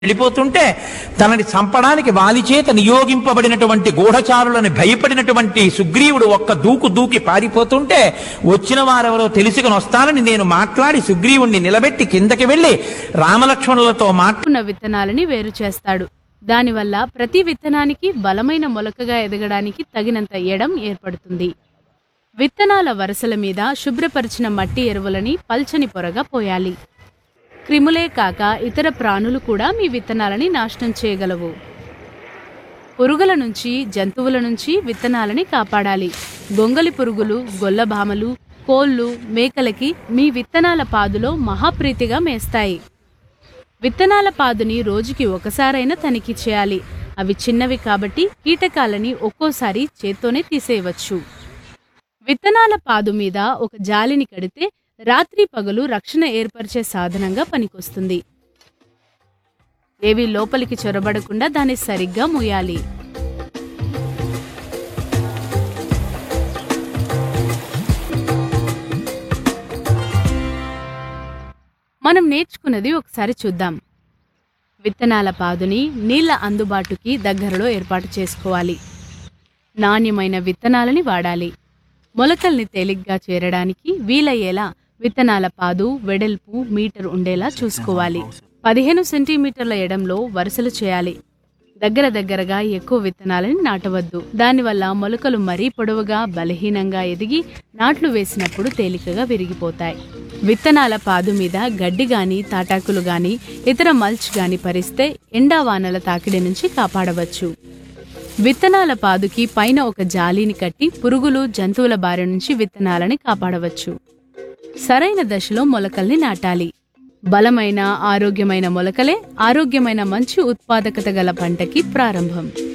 వెళ్ళిపోతుంటే తనని చంపడానికి వాలి చేత నియోగింపబడినటువంటి గూఢచారులను భయపడినటువంటి సుగ్రీవుడు ఒక్క దూకు దూకి పారిపోతుంటే వచ్చిన వారెవరో తెలుసుకుని వస్తానని నేను మాట్లాడి సుగ్రీవుణ్ణి నిలబెట్టి కిందకి వెళ్లి రామలక్ష్మణులతో మాట్లాడి ఉన్న విత్తనాలని వేరు చేస్తాడు దానివల్ల ప్రతి విత్తనానికి బలమైన మొలకగా ఎదగడానికి తగినంత ఎడం ఏర్పడుతుంది విత్తనాల వరుసల మీద శుభ్రపరిచిన మట్టి ఎరువులని పల్చని పొరగా పోయాలి క్రిములే కాక ఇతర ప్రాణులు కూడా మీ విత్తనాలని నాశనం చేయగలవు పురుగుల నుంచి జంతువుల నుంచి విత్తనాలని కాపాడాలి గొంగలి పురుగులు గొల్లభామలు కోళ్ళు మేకలకి మీ విత్తనాల పాదులో మహాప్రీతిగా మేస్తాయి విత్తనాల పాదుని రోజుకి ఒకసారైనా తనిఖీ చేయాలి అవి చిన్నవి కాబట్టి కీటకాలని ఒక్కోసారి చేత్తోనే తీసేయవచ్చు విత్తనాల పాదు మీద ఒక జాలిని కడితే రాత్రి పగలు రక్షణ ఏర్పరిచే సాధనంగా పనికొస్తుంది ఏవి లోపలికి చొరబడకుండా దాన్ని సరిగ్గా మూయాలి మనం నేర్చుకున్నది ఒకసారి చూద్దాం విత్తనాల పాదుని నీళ్ల అందుబాటుకి దగ్గరలో ఏర్పాటు చేసుకోవాలి నాణ్యమైన విత్తనాలని వాడాలి మొలకల్ని తేలిగ్గా చేరడానికి వీలయ్యేలా విత్తనాల పాదు వెడల్పు మీటర్ ఉండేలా చూసుకోవాలి పదిహేను సెంటీమీటర్ల ఎడంలో వరుసలు చేయాలి దగ్గర దగ్గరగా ఎక్కువ విత్తనాలని నాటవద్దు దానివల్ల మొలకలు మరీ పొడవుగా బలహీనంగా ఎదిగి నాట్లు వేసినప్పుడు తేలికగా విరిగిపోతాయి విత్తనాల పాదు మీద గడ్డి గాని తాటాకులు గాని ఇతర మల్చ్ గాని పరిస్తే ఎండా వానల తాకిడి నుంచి కాపాడవచ్చు విత్తనాల పాదుకి పైన ఒక జాలీని కట్టి పురుగులు జంతువుల బారి నుంచి విత్తనాలని కాపాడవచ్చు సరైన దశలో మొలకల్ని నాటాలి బలమైన ఆరోగ్యమైన మొలకలే ఆరోగ్యమైన మంచి ఉత్పాదకత గల పంటకి ప్రారంభం